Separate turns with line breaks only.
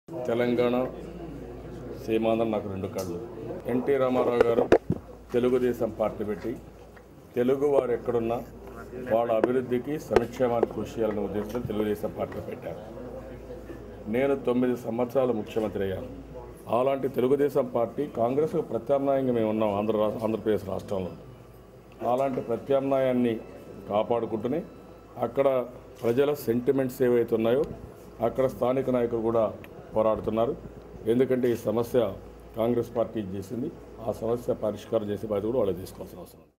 తెలంగాణ సీమాంధ్ర నాకు రెండు కళ్ళు ఎన్టీ రామారావు గారు తెలుగుదేశం పార్టీ పెట్టి తెలుగు వారు ఎక్కడున్నా వాళ్ళ అభివృద్ధికి సంక్షేమానికి కృషి చేయాలనే ఉద్దేశంతో తెలుగుదేశం పార్టీ పెట్టారు నేను తొమ్మిది సంవత్సరాలు ముఖ్యమంత్రి అయ్యాను అలాంటి తెలుగుదేశం పార్టీ కాంగ్రెస్కు ప్రత్యామ్నాయంగా మేము ఉన్నాం ఆంధ్ర రాష్ట్ర ఆంధ్రప్రదేశ్ రాష్ట్రంలో అలాంటి ప్రత్యామ్నాయాన్ని కాపాడుకుంటూనే అక్కడ ప్రజల సెంటిమెంట్స్ ఏవైతే ఉన్నాయో అక్కడ స్థానిక నాయకులు కూడా పోరాడుతున్నారు ఎందుకంటే ఈ సమస్య కాంగ్రెస్ పార్టీ చేసింది ఆ సమస్య పరిష్కారం చేసే బాధ్యత కూడా వాళ్ళు తీసుకోవాల్సిన అవసరం ఉంది